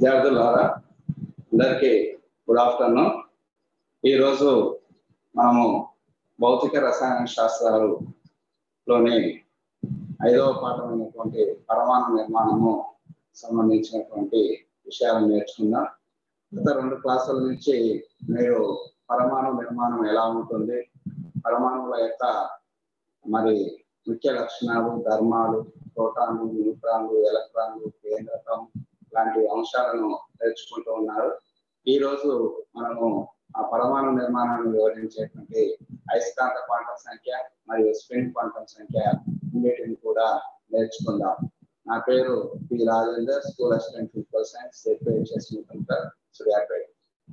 విద్యార్థులారా అందరికీ good afternoon ఈరోజు మనము భౌతిక రసాయన శాస్త్రాలులోని ఐదవ పాఠమైనటువంటి పరమాణు నిర్మాణము సంబంధించినటువంటి విషయాలు నేర్చుకుందాం గత రెండు క్లాసుల నుంచి మీరు పరమాణు నిర్మాణం ఎలా ఉంటుంది పరమాణువుల యొక్క మరి ముఖ్య లక్షణాలు ధర్మాలు ప్రోటాన్లు న్యూట్రాన్లు ఎలక్ట్రాన్లు కేంద్రకం లాంటి అంశాలను నేర్చుకుంటూ ఉన్నారు ఈ రోజు మనము ఆ పరమాణు నిర్మాణాన్ని వివరించేటువంటి అయస్కాంత క్వాంటం సంఖ్య మరియు స్పిన్ క్వాంటం సంఖ్య అన్నిటిని కూడా నేర్చుకుందాం నా పేరు P Rajender school assistant physical science ZPHS centre Suryapet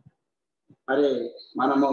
మరి మనము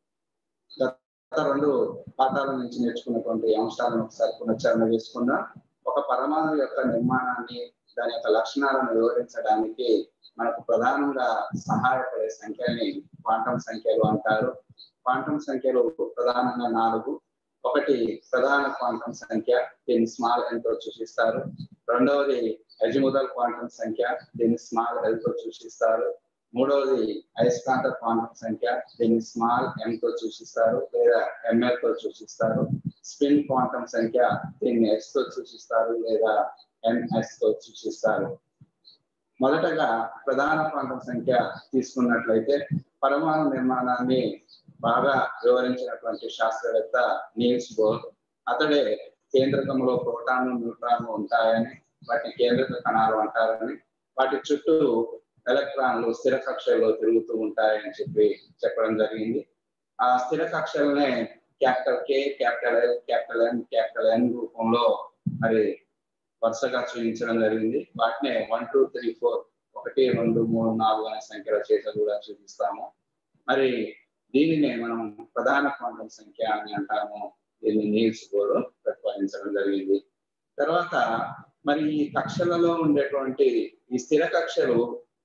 గత రెండు పాఠాల నుంచి నేర్చుకున్నటువంటి అంశాలను ఒకసారి పునశ్చరణ చేసుకుందాం ఒక పరమాణు యొక్క నిర్మాణాన్ని దాని యొక్క లక్షణాలను వివరించడానికి మనకు ప్రధానంగా సహాయపడే సంఖ్యని క్వాంటం సంఖ్యలు అంటారు క్వాంటం సంఖ్యలు ప్రధానంగా నాలుగు ఒకటి ప్రధాన క్వాంటం సంఖ్య దీన్ని స్మాల్ ఎన్ తో సూచిస్తారు రెండవది అజిముదల్ క్వాంటం సంఖ్య దీన్ని స్మాల్ ఎల్ తో సూచిస్తారు మూడవది అయస్కాంత క్వాంటం సంఖ్య దీన్ని స్మాల్ ఎం తో సూచిస్తారు లేదా ఎంఎల్ తో సూచిస్తారు స్పిన్ క్వాంటం సంఖ్య దీన్ని ఎస్ తో సూచిస్తారు లేదా ఎంఎస్ తో సూచిస్తారు మొదటగా ప్రధాన క్వాంటం సంఖ్య తీసుకున్నట్లయితే పరమాణు నిర్మాణాన్ని బాగా వివరించినటువంటి శాస్త్రవేత్త నీల్స్ బోర్ అతడే కేంద్రకంలో ప్రోటాన్లు న్యూట్రాన్లు ఉంటాయని వాటిని కేంద్రక కణాలు అంటారని వాటి చుట్టూ ఎలక్ట్రాన్లు స్థిర కక్షల్లో తిరుగుతూ ఉంటాయని చెప్పి చెప్పడం జరిగింది ఆ స్థిర కక్షలనే capital K capital L capital N capital N రూపంలో మరి వరుసగా చూపించడం జరిగింది వాటినే వన్ టూ త్రీ ఫోర్ ఒకటి రెండు మూడు నాలుగు అనే సంఖ్యల చేత కూడా చూపిస్తాము మరి దీనినే మనం ప్రధాన క్వాంటం సంఖ్య అని అంటాము దీన్ని నీల్స్ బోర్ ప్రతిపాదించడం జరిగింది తర్వాత మరి ఈ కక్షలలో ఉండేటువంటి ఈ స్థిర కక్షలు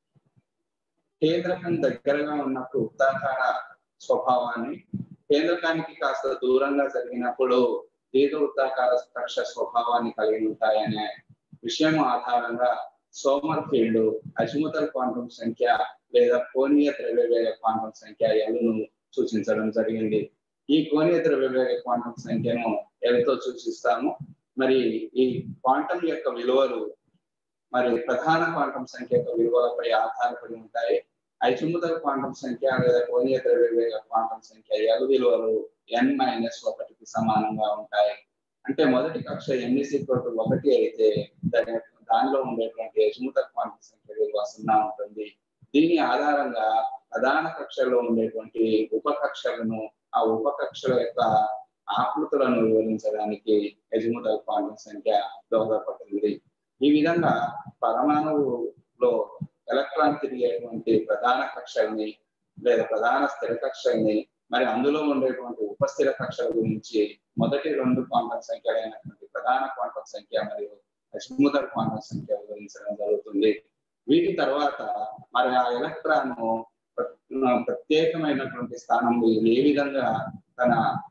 కేంద్రకం దగ్గరగా ఉన్నప్పుడు వృత్తాకార స్వభావాన్ని కేంద్రకానికి కాస్త దూరంగా జరిగినప్పుడు దీర్ఘ వృత్తాకార కక్ష స్వభావాన్ని కలిగి ఉంటాయనే విషయం ఆధారంగా సోమర్ ఫీల్డ్ అజిముతల్ క్వాంటం సంఖ్య లేదా కోణీయ ద్రవ్యవేగ క్వాంటం సంఖ్య ఎల్ను సూచించడం జరిగింది ఈ కోణీయ ద్రవ్యవేగ క్వాంటం సంఖ్యను ఎల్తో సూచిస్తాము మరి ఈ క్వాంటం యొక్క విలువలు మరి ప్రధాన క్వాంటం సంఖ్య యొక్క విలువలపై ఆధారపడి ఉంటాయి ఐచుముదల్ క్వాంటం సంఖ్య లేదా కోణీయ ద్రవ్యవేగ క్వాంటం సంఖ్య ఎల్ విలువలు ఎన్ మైనస్ ఒకటికి సమానంగా ఉంటాయి అంటే మొదటి కక్ష ఎన్ ఈక్వల్ ఒకటి అయితే దాని దానిలో ఉండేటువంటి యజముత క్వాంటం సంఖ్య విలువ సున్నా ఉంటుంది దీని ఆధారంగా ప్రధాన కక్షలో ఉండేటువంటి ఉపకక్షలను ఆ ఉపకక్షల యొక్క ఆకృతులను వివరించడానికి యజముదల్ క్వాంటం సంఖ్య దోహదపడుతుంది ఈ విధంగా పరమాణువులో ఎలక్ట్రాన్ తిరిగేటువంటి ప్రధాన కక్షల్ని లేదా ప్రధాన స్థిర కక్షల్ని మరి అందులో ఉండేటువంటి ఉపస్థిర కక్షల గురించి మొదటి రెండు క్వాంటం సంఖ్యలైనటువంటి ప్రధాన క్వాంటం సంఖ్య మరియు అజిముదల్ క్వాంటం సంఖ్య వివరించడం జరుగుతుంది వీటి తర్వాత మరి ఆ ఎలక్ట్రాన్ ప్రత్యేకమైనటువంటి స్థానంలో ఏ విధంగా తన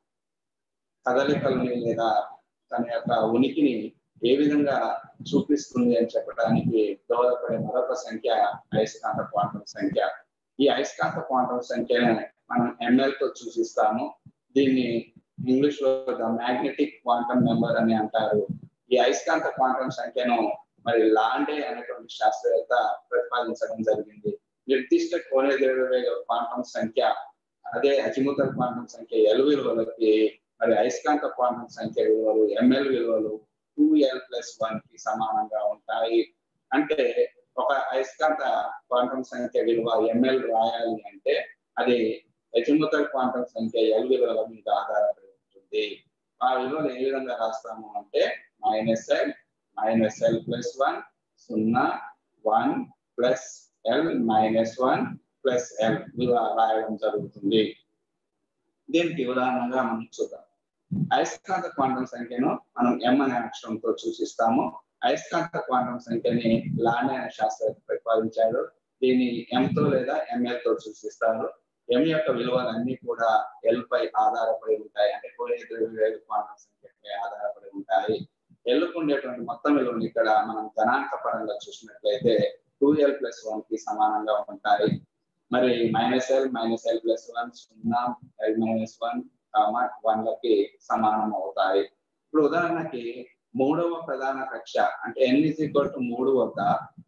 కదలికల్ని లేదా తన యొక్క ఉనికిని ఏ విధంగా చూపిస్తుంది అని చెప్పడానికి దోహదపడే మరొక సంఖ్య అయస్కాంత క్వాంటం సంఖ్య ఈ అయస్కాంత క్వాంటం సంఖ్యను మనం ఎంఎల్ తో సూచిస్తాము దీన్ని ఇంగ్లీష్ లో ద మ్యాగ్నెటిక్ క్వాంటం నెంబర్ అని అంటారు ఈ అయస్కాంత క్వాంటం సంఖ్యను మరి లాండే అనేటువంటి శాస్త్రవేత్త ప్రతిపాదించడం జరిగింది నిర్దిష్ట కోణీయ ద్రవ్యవేగ క్వాంటం సంఖ్య అదే అజిముతల్ క్వాంటం సంఖ్య ఎల్ విలువలకి మరి అయస్కాంత క్వాంటం సంఖ్య విలువలు ఎంఎల్ విలువలు టూ ఎల్ ప్లస్ వన్ కి సమానంగా ఉంటాయి అంటే ఒక అయస్కాంత క్వాంటం సంఖ్య విలువ ఎంఎల్ రాయాలి అంటే అది అజిముతల్ క్వాంటం సంఖ్య ఎల్ విలువల మీద ఆధారపడి ఉంటుంది ఆ విలువలు ఏ విధంగా రాస్తాము అంటే minus L minus L plus one సున్నా one plus L minus one plus L విలువ రాయడం జరుగుతుంది దీనికి ఉదాహరణగా మనం చూద్దాం అయస్కాంత క్వాంటం సంఖ్యను మనం ఎం అనే అక్షరంతో సూచిస్తాము అయస్కాంత క్వాంటం సంఖ్యని లాండ్ అనే శాస్త్రవేత్త ప్రతిపాదించాడు దీన్ని ఎంతో లేదా ఎంఎల్ తో సూచిస్తారు ఎం యొక్క విలువలన్నీ కూడా ఎల్ పై ఆధారపడి ఉంటాయి అంటే కోణీయ ద్రవ్యవేగ క్వాంటం సంఖ్యపై ఆధారపడి ఉంటాయి ఎల్లుకు ఉండేటువంటి మొత్తం విలువలు ఇక్కడ మనం గణాంక పరంగా చూసినట్లయితే టూ ఎల్ ప్లస్ వన్ కి సమానంగా ఉంటాయి మరి minus L minus L plus one సున్నా ఎల్ మైనస్ వన్ వన్ లకి సమానం అవుతాయి ఇప్పుడు ఉదాహరణకి మూడవ ప్రధాన కక్ష అంటే ఎన్ ఇస్ ఈక్వల్ టు మూడు వద్ద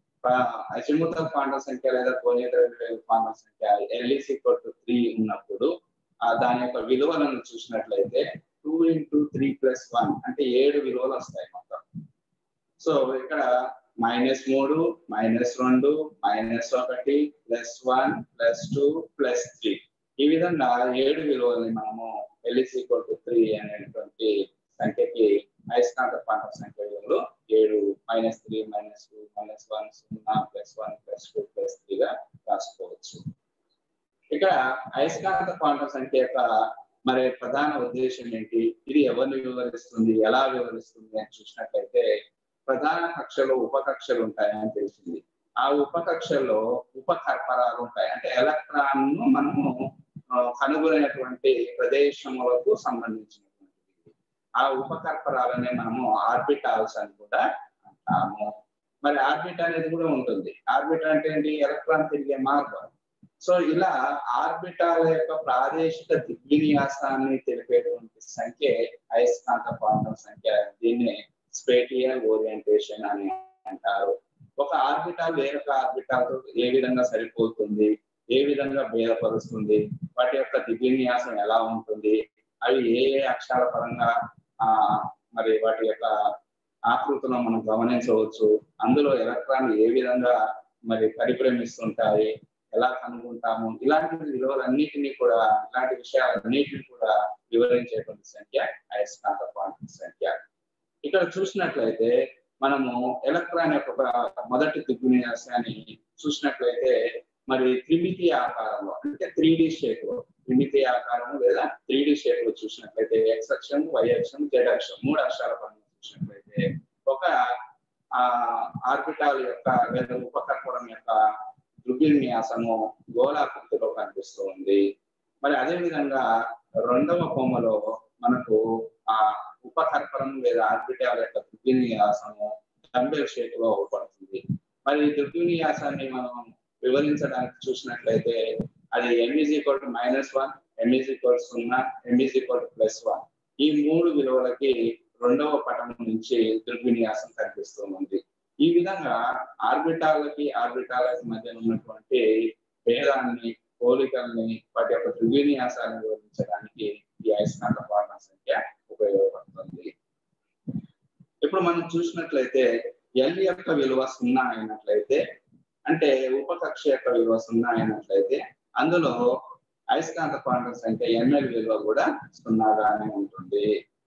అజిముత క్వాంటం సంఖ్య లేదా కోణేతర క్వాంటం సంఖ్య L is equal to three ఉన్నప్పుడు దాని యొక్క విలువలను చూసినట్లయితే two into three plus one అంటే ఏడు విలువలు వస్తాయి మొత్తం సో ఇక్కడ మైనస్ మూడు మైనస్ రెండు మైనస్ ఒకటి plus one plus two plus three ఈ విధంగా ఏడు విలువల్ని మనము ఎల్ఈస్ ఈక్వల్ టు త్రీ అనేటువంటి సంఖ్యకి అయస్కాంత క్వాంటం సంఖ్య విలువలు ఏడు minus three minus two minus one సున్నా plus one plus two plus త్రీగా రాసుకోవచ్చు ఇక్కడ అయస్కాంత క్వాంటం సంఖ్య యొక్క మరి ప్రధాన ఉద్దేశం ఏంటి ఇది ఎవరిని వివరిస్తుంది ఎలా వివరిస్తుంది అని చూసినట్లయితే ప్రధాన కక్షలో ఉపకక్షలు ఉంటాయని తెలిసింది ఆ ఉపకక్షలో ఉపకర్పరాలు ఉంటాయి అంటే ఎలక్ట్రాన్ ను మనము కనుగొనేటువంటి ప్రదేశములకు సంబంధించినటువంటిది ఆ ఉపకర్పరాలనే మనము ఆర్బిటాల్స్ అని కూడా అంటాము మరి ఆర్బిట్ అనేది కూడా ఉంటుంది ఆర్బిట్ అంటే ఏంటి ఎలక్ట్రాన్ తిరిగే మార్గం సో ఇలా ఆర్బిటాల యొక్క ప్రాదేశిక దిగ్విన్యాసాన్ని తెలిపేటువంటి సంఖ్య అయస్కాంత క్వాంటం సంఖ్య దీన్ని స్పేటియల్ ఓరియంటేషన్ అని అంటారు ఒక ఆర్బిటాల్ వేరొక ఆర్బిటాల్ తో ఏ విధంగా సరిపోతుంది ఏ విధంగా భేదపరుస్తుంది వాటి యొక్క దిగ్విన్యాసం ఎలా ఉంటుంది అవి ఏ ఏ అక్షరాల పరంగా ఆ మరి వాటి యొక్క ఆకృతులను మనం గమనించవచ్చు అందులో ఎలక్ట్రాన్లు ఏ విధంగా మరి పరిభ్రమిస్తుంటాయి ఎలా కనుగొంటాము ఇలాంటి విలువలన్నిటినీ కూడా ఇలాంటి విషయాలన్నిటిని కూడా వివరించేటువంటి సంఖ్య అయస్కాంత క్వాంటం సంఖ్య ఇక్కడ చూసినట్లయితే మనము ఎలక్ట్రాన్ యొక్క మొదటి దిగ్విన్యాసాన్ని చూసినట్లయితే మరి త్రిమితి ఆకారంలో అంటే త్రీ డి షేప్ లో త్రిమితి ఆకారం లేదా త్రీ డి షేప్ లో చూసినట్లయితే ఎక్స్ అక్షం వై అక్షం జెడ్ అక్షం మూడు అక్షరాల పరంగా చూసినట్లయితే ఒక ఆ ఆర్బిటాల్ యొక్క లేదా ఉపకర్పూరం యొక్క దృగ్విన్యాసము గోళాకృతిలో కనిపిస్తూ ఉంది మరి అదే విధంగా రెండవ కొమ్మలో మనకు ఆ ఉపకర్పరం లేదా ఆర్బిటాల్ యొక్క దృగ్విన్యాసము డంబెల్ షేప్ లో పడుతుంది మరి ఈ దృగ్విన్యాసాన్ని మనం వివరించడానికి చూసినట్లయితే అది M is equal to minus one M is equal సున్నా M is equal to plus one ఈ మూడు విలువలకి రెండవ పటం నుంచి దృగ్విన్యాసం కనిపిస్తూ ఉంది ఈ విధంగా ఆర్బిటాలకి ఆర్బిటాలకి మధ్య ఉన్నటువంటి భేదాన్ని పోలికల్ని వాటి యొక్క దృగ్విన్యాసాన్ని వివరించడానికి ఈ అయస్కాంత క్వాంటం సంఖ్య ఉపయోగపడుతుంది ఇప్పుడు మనం చూసినట్లయితే ఎల్ యొక్క విలువ సున్నా అయినట్లయితే అంటే ఉపకక్ష యొక్క విలువ సున్నా అయినట్లయితే అందులో అయస్కాంత క్వాంటం సంఖ్య ఎంఎల్ విలువ కూడా సున్నాగానే ఉంటుంది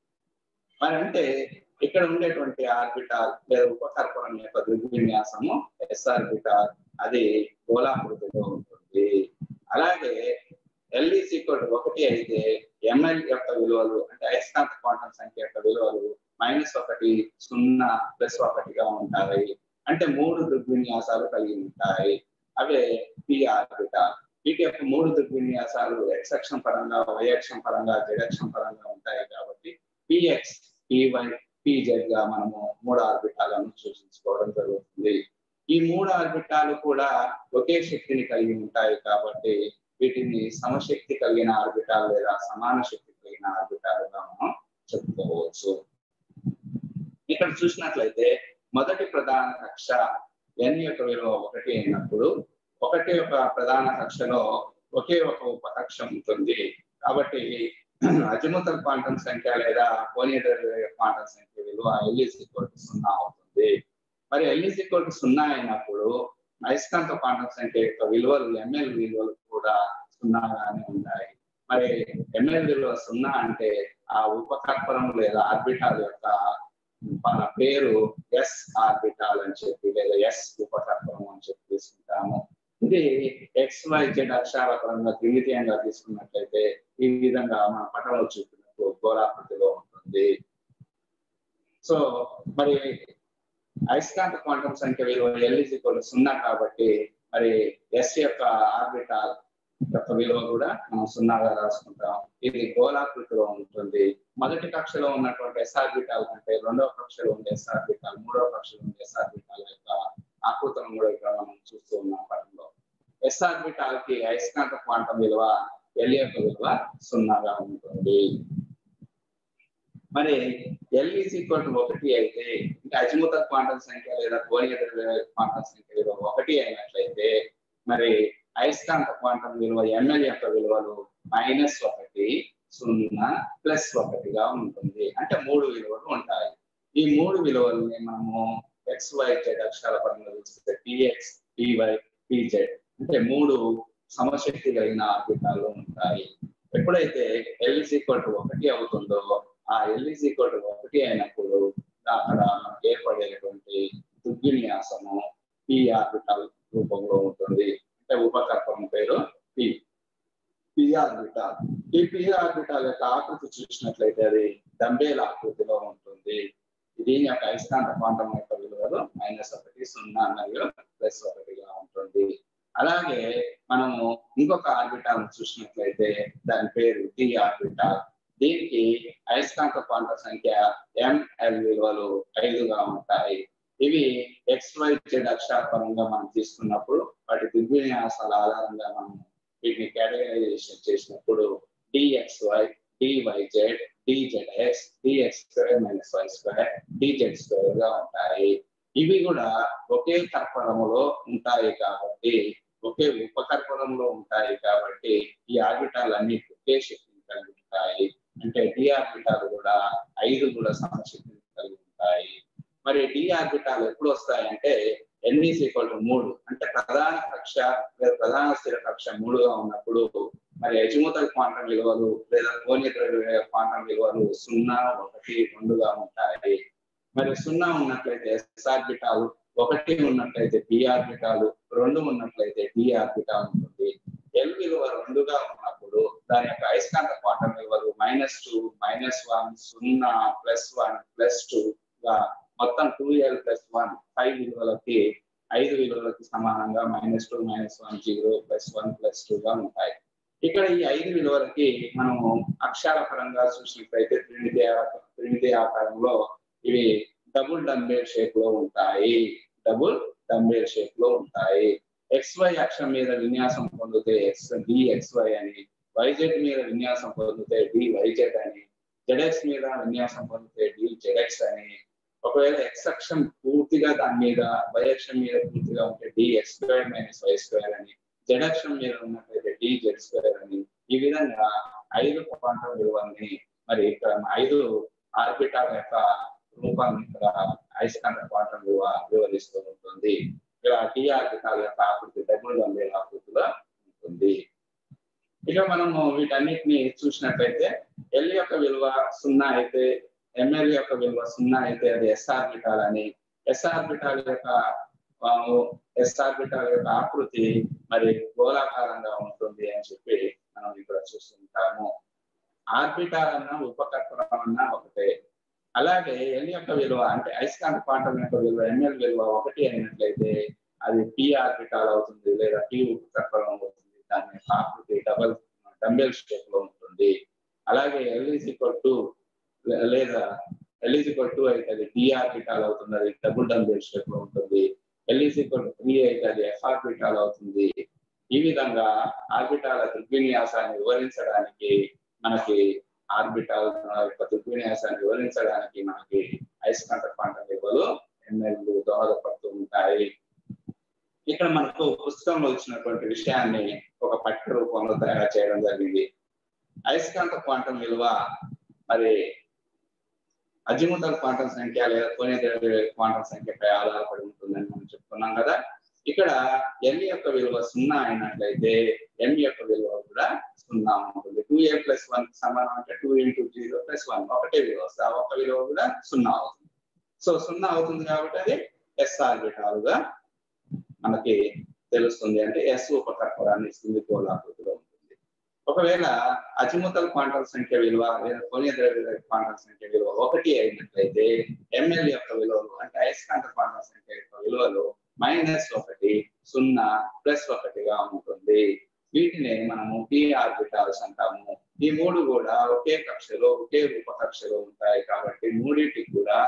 మరి అంటే ఇక్కడ ఉండేటువంటి ఆర్బిటాల్ లేదా ఉపకర్పణం యొక్క దృగ్విన్యాసము ఎస్ ఆర్బిటాల్ అది గోళాకృతిలో ఉంటుంది అలాగే ఎల్ఈసి కోడ్ ఒకటి అయితే ఎంఎల్ యొక్క విలువలు అంటే అయస్కాంత క్వాంటం సంఖ్య యొక్క విలువలు మైనస్ ఒకటి సున్నా ప్లస్ ఒకటిగా ఉంటాయి అంటే మూడు దృగ్విన్యాసాలు కలిగి ఉంటాయి అవే పి ఆర్బిటాల్ వీటి యొక్క మూడు దృగ్విన్యాసాలు ఎక్స్ అక్షం పరంగా వై అక్షం పరంగా జెడ్ అక్షం పరంగా ఉంటాయి కాబట్టి పిఎక్స్ పివై పిజెడ్ గా మనము మూడు ఆర్బిటాలను సూచించుకోవడం జరుగుతుంది ఈ మూడు ఆర్బిటాలు కూడా ఒకే శక్తిని కలిగి ఉంటాయి కాబట్టి వీటిని సమశక్తి కలిగిన ఆర్బిటాల్ లేదా సమాన శక్తి కలిగిన ఆర్బిటాలుగా మనం చెప్పుకోవచ్చు ఇక్కడ చూసినట్లయితే మొదటి ప్రధాన కక్ష ఎన్ యొక్క విలువ ఒకటి అయినప్పుడు ఒకటి ఒక ప్రధాన కక్షలో ఒకే ఒక ఉపకక్ష ఉంటుంది కాబట్టి అజిముత క్వాంటం సంఖ్య లేదా కోనియర్ క్వాంటం సంఖ్య విలువ ఎల్ఈస్ ఈక్వల్ టు సున్నా అవుతుంది మరి ఎల్ఈస్ ఈక్వల్ టు సున్నా అయినప్పుడు అయస్కాంత క్వాంటం సంఖ్య యొక్క విలువలు ఎంఎల్ విలువలు కూడా సున్నాగానే ఉంటాయి మరి ఎంఎల్ విలువ సున్నా అంటే ఆ ఉపకర్పణం లేదా ఆర్బిటాల్ యొక్క మన పేరు ఎస్ ఆర్బిటాల్ అని చెప్పి లేదా ఎస్ ఉపకర్పణం అని చెప్పి తీసుకుంటాము ఇది ఎక్స్ వై జెడ్ అక్షరాల పరంగా త్రిమితీయంగా తీసుకున్నట్లయితే ఈ విధంగా మన పటంలో చూపినట్టు గోళాకృతిలో ఉంటుంది సో మరి అయస్కాంత క్వాంటం సంఖ్య విలువ ఎల్ ఇస్ ఈక్వల్ సున్నా కాబట్టి మరి ఎస్ యొక్క ఆర్బిటాల్ యొక్క విలువ కూడా మనం సున్నాగా రాసుకుంటాం ఇది గోళాకృతిలో ఉంటుంది మొదటి కక్షలో ఉన్నటువంటి ఎస్ ఆర్బిటాల్ కంటే రెండవ కక్షలో ఉండే ఎస్ ఆర్బిటాల్ మూడవ కక్షలో ఉండే ఎస్ ఆర్బిటాల్ యొక్క ఆకృతులను కూడా ఇక్కడ మనం చూస్తూ ఉన్నాం పటంలో ఎస్ ఆర్బిటాల్ కి అయస్కాంత క్వాంటం విలువ ఎల్ యొక్క విలువ సున్నాగా ఉంటుంది మరి ఎల్ ఈజ్ ఈక్వల్ టు ఒకటి అయితే ఇంకా అజిముత క్వాంటం సంఖ్య లేదా కోణీయ క్వాంటం సంఖ్య విలువ ఒకటి అయినట్లయితే మరి అయస్కాంత క్వాంటం విలువ ఎంఎల్ యొక్క విలువలు మైనస్ ఒకటి సున్నా ప్లస్ ఒకటిగా ఉంటుంది అంటే మూడు విలువలు ఉంటాయి ఈ మూడు విలువల్ని మనము ఎక్స్ వై జెడ్ అక్షరాల పరంగా చూస్తే టిఎక్స్ టివై టిజెడ్ అంటే మూడు సమశక్తి కలిగిన ఆర్బిటాలు ఉంటాయి ఎప్పుడైతే ఎల్ ఈక్వల్ టు ఒకటి అవుతుందో ఆ ఎల్ ఈక్వల్ టు ఒకటి అయినప్పుడు అక్కడ మనకు ఏర్పడేటువంటి దుర్విన్యాసము పి ఆర్బిటాల్ రూపంలో ఉంటుంది అంటే ఉపకల్పం పేరు పి పి ఆర్బిటాల్ ఈ పి ఆర్బిటాల్ యొక్క ఆకృతి చూసినట్లయితే అది డంబేల్ ఆకృతిలో ఉంటుంది దీని యొక్క అయస్కాంత క్వాంటం యొక్క విలువలు మైనస్ ఒకటి సున్నా మరియు ప్లస్ ఒకటిగా ఉంటుంది అలాగే మనము ఇంకొక ఆర్బిటాల్ చూసినట్లయితే దాని పేరు డి ఆర్బిటాల్ దీనికి అయస్కాంత క్వాంటం సంఖ్య ఎంఎల్ విలువలు ఐదుగా ఉంటాయి ఇవి ఎక్స్ వై జెడ్ అక్షరపరంగా మనం తీసుకున్నప్పుడు వాటి దిగ్విన్యాసాల ఆధారంగా మనం వీటిని కేటగరైజేషన్ చేసినప్పుడు DXY DYZ DZX DX square minus Y square DZ square గా ఉంటాయి ఇవి కూడా ఒకే కర్పరములో ఉంటాయి కాబట్టి ఒకే ఉపకర్పరంలో ఉంటాయి కాబట్టి ఈ ఆర్బిటాల్ అన్ని ఒకే శక్తిని కలిగి ఉంటాయి అంటే డి ఆర్బిటాల్ కూడా ఐదు కూడా సమశక్తిని కలిగి ఉంటాయి మరి డి ఆర్బిటాల్ ఎప్పుడు వస్తాయంటే ఎన్ఈస్ ఈక్వల్ టు మూడు అంటే ప్రధాన కక్ష లేదా ప్రధాన స్థిర కక్ష మూడుగా ఉన్నప్పుడు మరి యజమూతల క్వాంటం విలువలు లేదా కోణ్య ద్రవ్య క్వాంటం విలువలు సున్నా ఒకటి రెండుగా ఉంటాయి మరి సున్నా ఉన్నట్లయితే ఎస్ ఆర్బిటాల్ ఒకటి ఉన్నట్లయితే పి ఆర్బిటాల్ రెండు ఉన్నట్లయితే డి ఆర్బిటాల్ ఉంటుంది ఎల్ విలువ రెండుగా ఉన్నప్పుడు దాని యొక్క అయస్కాంత క్వాంటం విలువలు మైనస్ టూ మైనస్ వన్ సున్నా ప్లస్ వన్ ప్లస్ టూ గా మొత్తం two L plus one five విలువలకి ఐదు విలువలకి సమానంగా minus two minus one zero plus one plus two గా ఉంటాయి ఇక్కడ ఈ ఐదు విలువలకి మనము అక్షరాల పరంగా చూసినట్లయితే త్రిమితి త్రిమితి ఆకారంలో ఇవి డబుల్ డంబేల్ షేప్ లో ఉంటాయి డబుల్ డంబేల్ షేప్ లో ఉంటాయి ఎక్స్వై అక్షం మీద విన్యాసం పొందితే ఎక్స్ డిఎక్స్వై అని వైజెడ్ మీద విన్యాసం పొందితే డి వైజెడ్ అని జెడ్ఎక్స్ మీద విన్యాసం పొందితే డి జెడ్ఎక్స్ అని ఒకవేళ ఎక్స్ అక్షం పూర్తిగా దాని మీద వై అక్షం మీద పూర్తిగా ఉంటే D X square minus Y square అని జెడ్ అక్షం మీద ఉన్నట్లయితే డి జెడ్ స్క్వేర్ అని ఈ విధంగా ఐదు క్వాంటం విలువల్ని మరి ఇక్కడ ఐదు ఆర్బిటాల్ యొక్క రూపాన్ని ఇక్కడ అయస్కాంత క్వాంటం విలువ వివరిస్తూ ఉంటుంది ఇక్కడ డి ఆర్బిటాల్ యొక్క ఆకృతి డబుల్ డంబేల్ ఆకృతిలో ఉంటుంది ఇక మనము వీటన్నిటిని చూసినట్లయితే ఎల్ యొక్క విలువ సున్నా అయితే ఎంఎల్ యొక్క విలువ సున్నా అయితే అది ఎస్ ఆర్బిటాల్ అని ఎస్ ఆర్బిటాల్ యొక్క ఎస్ ఆర్బిటాల్ యొక్క ఆకృతి మరి గోళాకారంగా ఉంటుంది అని చెప్పి మనం ఇక్కడ చూస్తుంటాము ఆర్బిటాల్ అన్న ఉపకర్పణం అన్న ఒకటే అలాగే ఎల్ యొక్క విలువ అంటే అయస్కాంత క్వాంటం యొక్క విలువ ఎంఎల్ విలువ ఒకటి అయినట్లయితే అది పి ఆర్బిటాల్ అవుతుంది లేదా టీ ఉపకర్పణం అవుతుంది దాని యొక్క ఆకృతి డబల్ డంబెల్ షేప్ లో ఉంటుంది అలాగే ఎల్ ఈజ్ ఈక్వల్ టు లేదా ఎల్ ఈజ్ ఈక్వల్ టు అయితే అది డి ఆర్బిటాల్ అవుతుంది అది డబుల్ డంబెల్ షేప్ లో ఉంటుంది L is equal to three అయితే అది ఎఫ్ ఆర్బిటాల్ అవుతుంది ఈ విధంగా ఆర్బిటాల దృగ్విన్యాసాన్ని వివరించడానికి మనకి ఆర్బిటాల్ యొక్క దృగ్విన్యాసాన్ని వివరించడానికి మనకి అయస్కాంత క్వాంటం విలువలు ఎంఎల్ దోహదపడుతూ ఉంటాయి ఇక్కడ మనకు పుస్తకంలో ఇచ్చినటువంటి విషయాన్ని ఒక పఠ్య రూపంలో తయారు చేయడం జరిగింది అయస్కాంత క్వాంటం విలువ మరి అజిముతల క్వాంటం సంఖ్య లేదా కోణ్య ద్రవ్య క్వాంటం సంఖ్యపై ఆధారపడి ఉంటుందని మనం చెప్పుకున్నాం కదా ఇక్కడ ఎన్ యొక్క విలువ సున్నా అయినట్లయితే ఎన్ యొక్క విలువ కూడా సున్నా ఉంటుంది టూ ఏ ప్లస్ వన్ సమానం అంటే two into zero plus one ఒకటే విలువ వస్తుంది ఆ ఒక్క విలువ కూడా సున్నా అవుతుంది సో సున్నా అవుతుంది కాబట్టి అది ఎస్ ఆర్బిటాల్ గా మనకి తెలుస్తుంది అంటే ఎస్ ఉపకర్పరాన్ని ఇస్తుంది గోళాకృతిలో ఉంటుంది ఒకవేళ అజిముతల క్వాంటం సంఖ్య విలువ లేదా కోణీయ ద్రవ్య క్వాంటం సంఖ్య విలువ ఒకటి అయినట్లయితే ఎంఎల్ యొక్క విలువలు అంటే అయస్కాంత క్వాంటం సంఖ్య యొక్క విలువలు మైనస్ ఒకటి సున్నా ప్లస్ ఒకటిగా ఉంటుంది వీటిని మనము పి ఆర్బిటాల్స్ అంటాము ఈ మూడు కూడా ఒకే కక్షలో ఒకే ఉపకక్షలో ఉంటాయి కాబట్టి మూడింటికి కూడా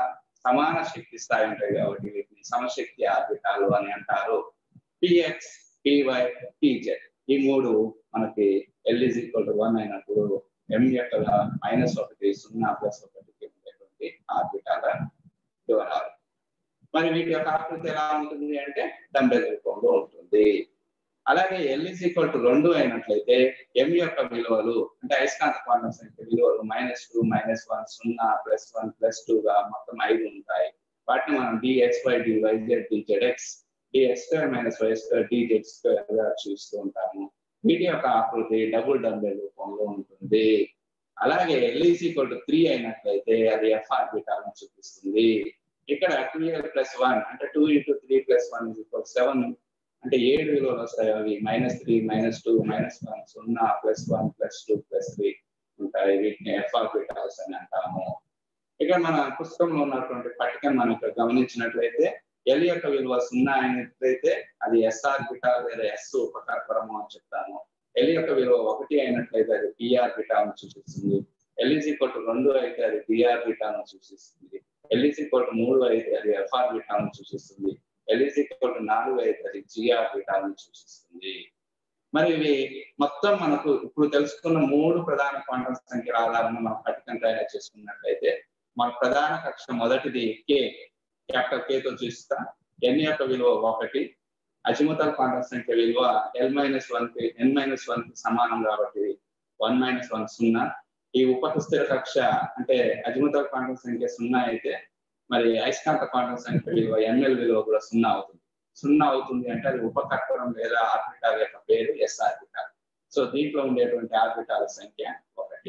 సమాన శక్తి స్థాయి ఉంటాయి కాబట్టి వీటిని సమశక్తి ఆర్బిటాలు అని అంటారు పిఎక్స్ పివై పిజెడ్ ఈ మూడు మనకి L is equal to one అయినప్పుడు ఎం యొక్క మైనస్ ఒకటి సున్నా ప్లస్ ఒకటికి ఉండేటువంటి ఆర్బిటాల వివరాలు మరి వీటి యొక్క ఆకృతి ఎలా ఉంటుంది అంటే డంబెల్ రూపంలో ఉంటుంది అలాగే ఎల్ ఈజ్ ఈక్వల్ టు రెండు అయినట్లయితే ఎం యొక్క విలువలు అంటే అయస్కాంత క్వాంటం సంఖ్య విలువలు మైనస్ టూ మైనస్ వన్ సున్నా ప్లస్ వన్ ప్లస్ టూ గా మొత్తం ఐదు ఉంటాయి వాటిని మనం DX Y DY Z DZ X DX square minus Y square DZ square గా చూస్తూ ఉంటాము వీటి యొక్క ఆకృతి డబుల్ డంబెల్ రూపంలో ఉంటుంది అలాగే L is equal to three అయినట్లయితే అది ఎఫ్ ఆర్బిటాలను చూపిస్తుంది ఇక్కడ టూ ఎల్ ప్లస్ వన్ అంటే two into three plus one is equal seven అంటే ఏడు విలువలు వస్తాయి అవి minus three minus two minus one సున్నా plus one plus two plus three ఉంటాయి వీటిని ఎఫ్ ఆర్బిటాల్స్ అని అంటాము ఇక్కడ మన పుస్తకంలో ఉన్నటువంటి పట్టికను మనం ఇక్కడ గమనించినట్లయితే ఎల్ యొక్క విలువ సున్నా అయినట్లయితే అది ఎస్ ఆర్బిటాల్ లేదా ఎస్ ఉపకర్పరము అని చెప్తాము ఎల్ యొక్క విలువ ఒకటి అయినట్లయితే అది పిఆర్ బిటాను సూచిస్తుంది ఎల్ ఈజ్ ఈక్వల్ టు రెండు అయితే అది డిఆర్ బిటాను సూచిస్తుంది ఎల్ ఈజ్ ఈక్వల్ టు మూడు అయితే అది ఎఫ్ఆర్ బిటాను సూచిస్తుంది ఎల్ ఈజ్ ఈక్వల్ టు నాలుగు అయితే అది జిఆర్ బిటాను సూచిస్తుంది మరి ఇవి మొత్తం మనకు ఇప్పుడు తెలుసుకున్న మూడు ప్రధాన క్వాంటం సంఖ్యల ఆధారంగా మనం పట్టికను తయారు చేసుకున్నట్లయితే మన ప్రధాన కక్ష మొదటిది కే క్యాపిటల్ కేతో చూస్తా ఎన్ యొక్క విలువ ఒకటి అజిముతల్ క్వాంటం సంఖ్య విలువ ఎల్ మైనస్ వన్ కి ఎన్ మైనస్ వన్ కి సమానం కాబట్టి వన్ మైనస్ వన్ సున్నా ఈ ఉపక స్థిర కక్ష అంటే అజిముతల్ క్వాంటం సంఖ్య సున్నా అయితే మరి అయస్కాంత క్వాంటం సంఖ్య విలువ ఎంఎల్ విలువ కూడా సున్నా అవుతుంది సున్నా అవుతుంది అంటే అది ఉపకర్పరం లేదా ఆర్బిటాల్ యొక్క పేరు ఎస్ ఆర్బిటాల్ సో దీంట్లో ఉండేటువంటి ఆర్బిటాల సంఖ్య ఒకటి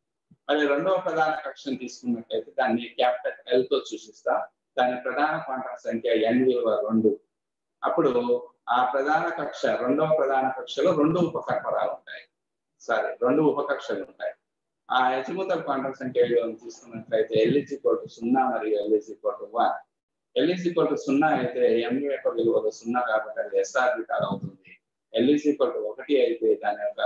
మరి రెండవ ప్రధాన కక్షను తీసుకున్నట్లయితే దాన్ని క్యాపిటల్ ఎల్ తో సూచిస్తా దాని ప్రధాన క్వాంటం సంఖ్య ఎన్ విలువ రెండు అప్పుడు ఆ ప్రధాన కక్ష రెండవ ప్రధాన కక్షలో రెండు ఉపకర్పరాలు ఉంటాయి సారీ రెండు ఉపకక్షలు ఉంటాయి ఆ యజముత క్వాంటం సంఖ్య విలువను తీసుకున్నట్లయితే ఎల్ఈజీ కోటు సున్నా మరియు L is equal to one L is equal to సున్నా అయితే ఎం యొక్క విలువలు సున్నా కాబట్టి అది ఎస్ఆర్బిటాల్ అవుతుంది ఎల్ఈజీ కోటు ఒకటి అయితే దాని యొక్క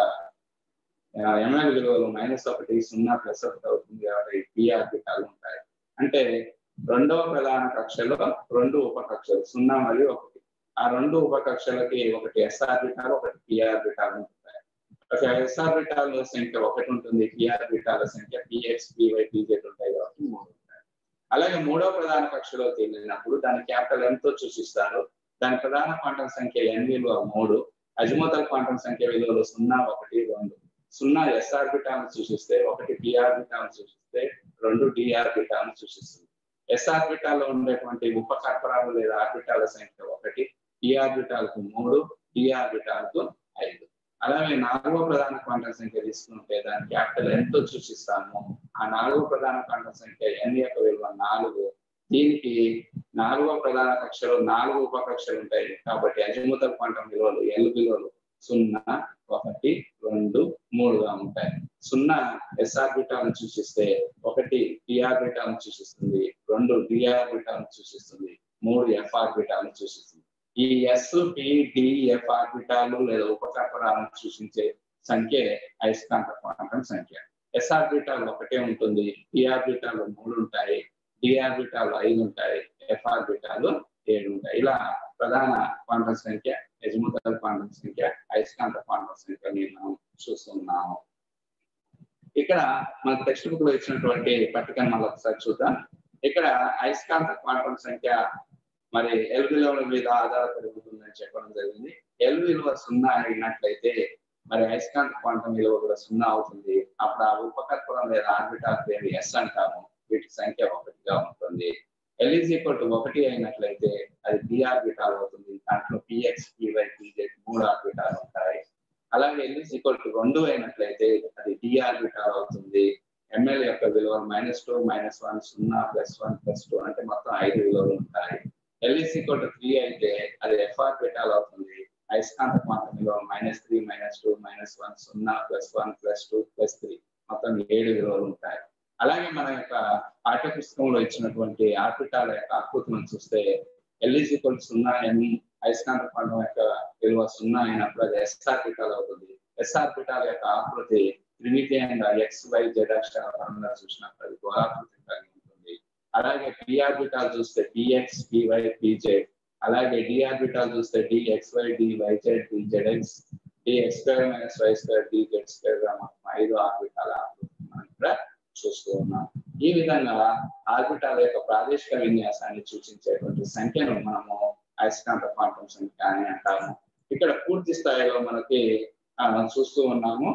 ఎంఎల్ విలువలు మైనస్ ఒకటి సున్నా ప్లస్ ఒకటి అవుతుంది కాబట్టి పిఆర్బిటాలు ఉంటాయి అంటే రెండవ ప్రధాన కక్షలో రెండు ఉపకక్షలు సున్నా మరియు ఒకటి ఆ రెండు ఉపకక్షలకి ఒకటి ఎస్ఆర్బిటాల్ ఒకటి పిఆర్బిటాల్ ఉంటాయి ఒక ఎస్ఆర్బిటాల్ సంఖ్య ఒకటి ఉంటుంది పిఆర్బిటాల సంఖ్య పిఎక్స్ పివై పిజెడ్ ఉంటాయి కాబట్టి మూడు ఉంటాయి అలాగే మూడో ప్రధాన కక్షలోకి వెళ్ళినప్పుడు దాని క్యాపిటల్ ఎన్ తో సూచిస్తారు దాని ప్రధాన క్వాంటం సంఖ్య ఎన్ విలువ మూడు అజిమోతల్ క్వాంటం సంఖ్య విలువలు సున్నా ఒకటి రెండు సున్నా ఎస్ఆర్బిటాల్ సూచిస్తే ఒకటి పిఆర్బిటాల్ సూచిస్తే రెండు డిఆర్బిటాల్ సూచిస్తుంది ఎస్ఆర్బిటాల్లో ఉండేటువంటి ఉపకర్పరాలు లేదా ఆర్బిటాల సంఖ్య ఒకటి పిఆర్బిటాల్ కు మూడు డిఆర్బిటాల్ కు ఐదు అలాగే నాలుగో ప్రధాన క్వాంటం సంఖ్య తీసుకుంటే దాని క్యాపిటల్ ఎంతో సూచిస్తాము ఆ నాలుగో ప్రధాన క్వాంటం సంఖ్య ఎన్ యొక్క విలువ నాలుగు దీనికి నాలుగో ప్రధాన కక్షలు నాలుగు ఉపకక్షలు ఉంటాయి కాబట్టి అజిముత క్వాంటం విలువలు ఎల్ విలువలు సున్నా ఒకటి రెండు మూడుగా ఉంటాయి సున్నా ఎస్ఆర్బిటాలను సూచిస్తే ఒకటి డిఆర్బిటాలను సూచిస్తుంది రెండు డిఆర్బిటాలను సూచిస్తుంది మూడు ఎఫ్ఆర్బిటాలను సూచిస్తుంది ఈ ఎస్ పి డిఎఫ్ ఆర్బిటాలు లేదా ఉపకర్పరాలను సూచించే సంఖ్య అయస్కాంత క్వాంటం సంఖ్య ఎస్ ఆర్బిటాల్ ఒకటే ఉంటుంది పి ఆర్బిటాలు మూడు ఉంటాయి డి ఆర్బిటాలు ఐదు ఉంటాయి ఎఫ్ ఆర్బిటాలు ఏడు ఉంటాయి ఇలా ప్రధాన క్వాంటం సంఖ్య యజముతల క్వాంటం సంఖ్య అయస్కాంత క్వాంటం సంఖ్యని మనం చూస్తున్నాము ఇక్కడ మన టెక్స్ట్ బుక్ లో ఇచ్చినటువంటి పట్టికను మళ్ళీ ఒకసారి చూద్దాం ఇక్కడ అయస్కాంత క్వాంటం సంఖ్య మరి ఎల్ విలువల మీద ఆధారపడి ఉంటుందని చెప్పడం జరిగింది ఎల్ విలువ సున్నా అయినట్లయితే మరి అయస్కాంత క్వాంటం విలువ కూడా సున్నా అవుతుంది అప్పుడు ఆ ఉపకల్పనం లేదా ఆర్బిటాల్ పేరు ఎస్ అంటాము వీటి సంఖ్య ఒకటిగా ఉంటుంది ఎల్ ఈజ్ ఈక్వల్ టు ఒకటి అయినట్లయితే అది డి ఆర్బిటాల్ అవుతుంది దాంట్లో పిఎక్స్ పివై పిజెడ్ మూడు ఆర్బిటాలు ఉంటాయి అలాగే ఎల్ ఈజ్ ఈక్వల్ టు రెండు అయినట్లయితే అది డి ఆర్బిటాల్ అవుతుంది ఎంఎల్ యొక్క విలువ మైనస్ టూ మైనస్ వన్ సున్నా ప్లస్ వన్ ప్లస్ టూ అంటే మొత్తం ఐదు విలువలు ఉంటాయి L is equal to three అయితే అది ఎఫ్ ఆర్బిటాల్ అవుతుంది అయస్కాంత క్వాంటం విలువ minus three minus two minus one సున్నా plus one plus two plus three మొత్తం ఏడు విలువలు ఉంటాయి అలాగే మన యొక్క పాఠ్య పుస్తకంలో ఇచ్చినటువంటి ఆర్బిటాల యొక్క ఆకృతిని చూస్తే ఎల్ ఈజ్ ఈక్వల్ సున్నా ఎన్ అయస్కాంత క్వాంటం యొక్క విలువ సున్నా అయినప్పుడు అది ఎస్ ఆర్బిటాల్ అవుతుంది ఎస్ ఆర్బిటాల్ యొక్క ఆకృతి త్రిమితీయంగా ఎక్స్ వై జెడ్ అక్షరాల చూసినప్పుడు అది గోళాకృతి కలిగి ఉంటుంది అలాగే పి ఆర్బిటాల్ చూస్తే పిఎక్స్ పివై పిజెడ్ అలాగే డి ఆర్బిటాల్ చూస్తే DXY DYZ DZX DX square minus Y square DZ square ఐదు ఆర్బిటాల మనం ఇక్కడ చూస్తూ ఉన్నాం ఈ విధంగా ఆర్బిటాల యొక్క ప్రాదేశిక విన్యాసాన్ని సూచించేటువంటి సంఖ్యను మనము అయస్కాంత క్వాంటం సంఖ్య అని అంటాము ఇక్కడ పూర్తి స్థాయిలో మనకి ఆ, చూస్తూ ఉన్నాము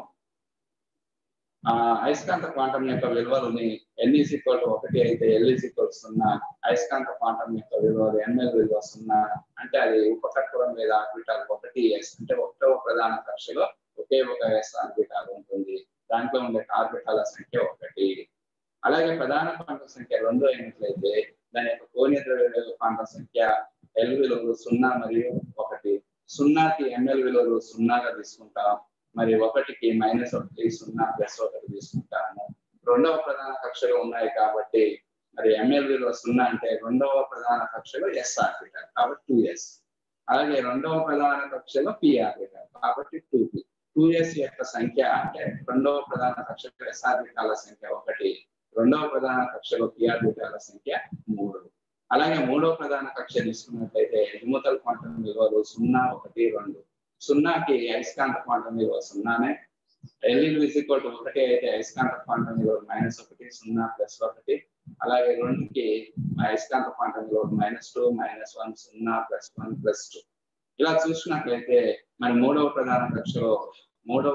ఆ అయస్కాంత క్వాంటం యొక్క విలువలని ఎన్ ఈజ్ ఈక్వల్ ఒకటి అయితే ఎల్ ఈజ్ ఈక్వల్ సున్నా అయస్కాంత క్వాంటం యొక్క విలువలు ఎన్ఎల్ విలువ సున్నా అంటే అది ఉపకర్పూరం మీద ఆర్బిటాల్ ఒకటి ఎస్ అంటే ఒకటవ ప్రధాన కక్షలో ఒకే ఒక ఎస్ ఆర్బిటాల్ ఉంటుంది దాంట్లో ఉండే ఆర్బిటాల సంఖ్య ఒకటి అలాగే ప్రధాన క్వాంటం సంఖ్య రెండు అయినట్లయితే దాని యొక్క కోణీయ ద్రవ్య క్వాంటం సంఖ్య ఎల్ విలువలు సున్నా మరియు ఒకటి సున్నాకి ఎంఎల్ విలువలు సున్నాగా తీసుకుంటాం మరి ఒకటికి మైనస్ ఒకటి సున్నా ప్లస్ ఒకటి తీసుకుంటాము రెండవ ప్రధాన కక్షలు ఉన్నాయి కాబట్టి మరి ఎంఎల్ విలువ సున్నా అంటే రెండవ ప్రధాన కక్షలో ఎస్ ఆర్బిటల్ కాబట్టి టూ ఎస్ అలాగే రెండవ ప్రధాన కక్షలో పి ఆర్బిటల్ కాబట్టి టూ పి టూ ఎస్ యొక్క సంఖ్య అంటే రెండవ ప్రధాన కక్షలో ఎస్ ఆర్బిటాల సంఖ్య ఒకటి రెండవ ప్రధాన కక్షలో పి ఆర్బిటాల సంఖ్య మూడు అలాగే మూడవ ప్రధాన కక్ష తీసుకున్నట్లయితే ఎజిముతల్ క్వాంటం విలువలు సున్నా ఒకటి రెండు సున్నాకి అయస్కాంత క్వాంటం విలువ సున్నానే ఎల్ఈలు ఈక్వల్ ఒకటి అయితే అయస్కాంత క్వాంటం విలువ మైనస్ ఒకటి సున్నా ప్లస్ ఒకటి అలాగే రెండుకి అయస్కాంత క్వాంటం విలువ మైనస్ టూ మైనస్ వన్ సున్నా ప్లస్ వన్ ప్లస్ టూ ఇలా చూసినట్లయితే మరి మూడవ ప్రధాన కక్షలో మూడవ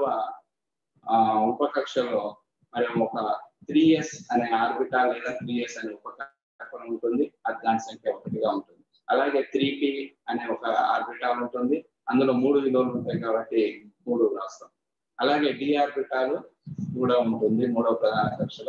ఆ ఉపకక్షలో మరి ఒక త్రీ ఎస్ అనే ఆర్బిటాల్ లేదా త్రీ ఎస్ అనే ఉపకక్షం ఉంటుంది అది దాని సంఖ్య ఒకటిగా ఉంటుంది అలాగే త్రీ పి అనే ఒక ఆర్బిటాల్ ఉంటుంది అందులో మూడు విలువలు ఉంటాయి కాబట్టి మూడు రాస్తాం అలాగే డి ఆర్బిటాల్ కూడా ఉంటుంది మూడవ ప్రధాన కక్షలో